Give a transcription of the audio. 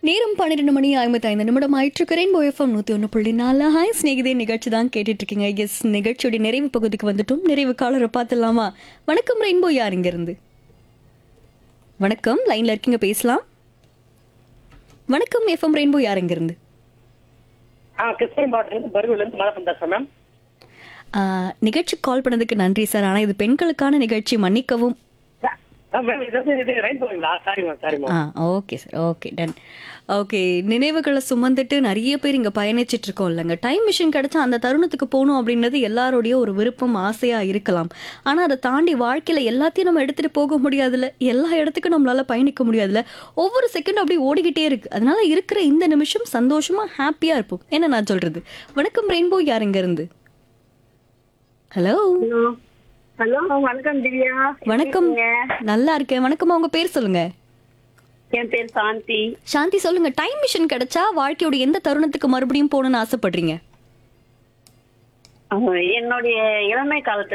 நேரம் பன்னிரெண்டு மணி ஐம்பத்தி ஐந்து நிமிடம் ஆயிட்டு ரெயின்போ எஃப்எம் நூற்றி ஒன்று புள்ளி நாலு ஹாய் ஸ்நேகிதே நிகழ்ச்சி தான் கேட்டுட்டு இருக்கீங்க எஸ் நிகழ்ச்சியோட நிறைவு பகுதிக்கு வந்துட்டோம் நிறைவு காலரை பார்த்துடலாமா வணக்கம் ரெயின்போ யார் இங்க இருந்து வணக்கம் லைன்ல இருக்கீங்க பேசலாம் வணக்கம் எஃப்எம் ரெயின்போ யார் இங்க இருந்து ஆ கிருஷ்ணகிரி மாவட்டத்திலிருந்து பருவிலிருந்து மழை பேசுறேன் மேம் ஆ, நிகழ்ச்சி கால் பண்ணதுக்கு நன்றி சார் ஆனால் இது பெண்களுக்கான நிகழ்ச்சி மன்னிக்கவும் ஆ, மேம் இது வந்து இது ரைன் போவீங்களா sorry ma'am sorry ma'am ah okay sir okay done okay நினைவுகளை சுமந்துட்டு நிறைய பேர் இங்கே பயணிச்சிட்டு இருக்கோம் இல்லைங்க டைம் மிஷின் கிடைச்சா அந்த தருணத்துக்கு போகணும் அப்படின்றது எல்லாருடைய ஒரு விருப்பம் ஆசையாக இருக்கலாம் ஆனால் அதை தாண்டி வாழ்க்கையில் எல்லாத்தையும் நம்ம எடுத்துகிட்டு போக முடியாதுல்ல எல்லா இடத்துக்கும் நம்மளால பயணிக்க முடியாதுல்ல ஒவ்வொரு செகண்டும் அப்படியே ஓடிக்கிட்டே இருக்கு அதனால இருக்கிற இந்த நிமிஷம் சந்தோஷமா ஹாப்பியாக இருப்போம் என்ன நான் சொல்றது வணக்கம் ரெயின்போ யார் இங்க இருந்து ஹலோ ஹலோ ஹலோ வணக்கம் திவ்யா வணக்கம் எப்படி இருக்கீங்க? நல்லா இருக்கேன் வணக்கம்மா உங்க பேர் சொல்லுங்க என் பேர் சாந்தி சாந்தி சொல்லுங்க டைம் மிஷின் கிடைச்சா வாழ்க்கையோட எந்த தருணத்துக்கு மறுபடியும் போகணும்னு ஆசைப்படுறீங்க அஹ், என்னுடைய இளமை காலத்து